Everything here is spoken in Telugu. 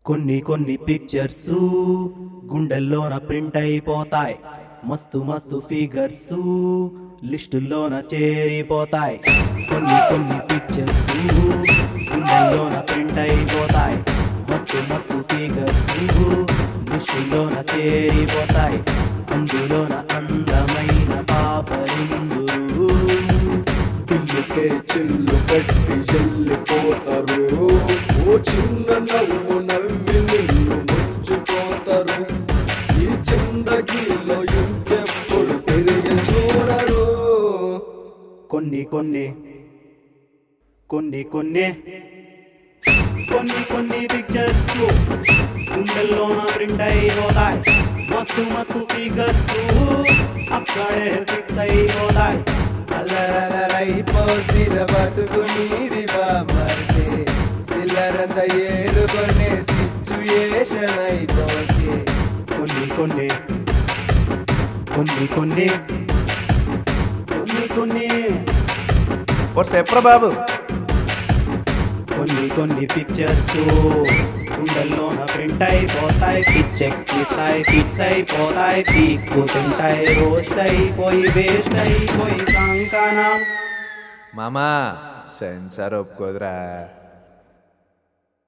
కొన్ని కొన్ని పిక్చర్స్ గుండెల్లోన ప్రింట్ అయిపోతాయి మస్తు మస్తు ఫిగర్స్ లిస్టుల్లోన చేరిపోతాయి కొన్ని కొన్ని పిక్చర్స్ గుండెల్లోన ప్రింట్ అయిపోతాయి మస్తు మస్తు ఫిగర్స్ లిస్టుల్లోన చేరిపోతాయి అందులోన అందమైన పాపరిందురు పిల్లికే చిల్లు పెట్టి చెల్లిపోతారు ఓ చిన్న నవ్వు నవ్వి నిన్ను ముంచిపోతారు ఈ చిందగిలో ఇంకెప్పుడు తిరిగి చూడరు కొన్ని కొన్ని కొన్ని కొన్ని కొన్ని కొన్ని పిక్చర్స్ గుండెల్లోన ప్రింట్ అయిపోతాయి మస్తు మస్తు ఫిగర్స్ అక్కడే ఫిక్స్ అయిపోతాయి అలరలరైపోతిర బతుకు నీది బామర్దే సిల్లరంత ఏరుకొనే సిచ్యుయేషన్ అయిపోతే కొన్ని కొన్ని కొన్ని కొన్ని కొన్ని కొన్ని ఓ చెప్పరా బాబు కొన్ని కొన్ని పిక్చర్స్ గుండెల్లోన ప్రింట్ అయిపోతాయి పిచ్చెక్కిస్తాయి ఫిక్స్ అయిపోతాయి పీక్కు తింటాయి రోస్ట్ అయిపోయి వేస్ట్ అయిపోయి సంకనా మామా సెన్సార్ ఒప్పుకోదురా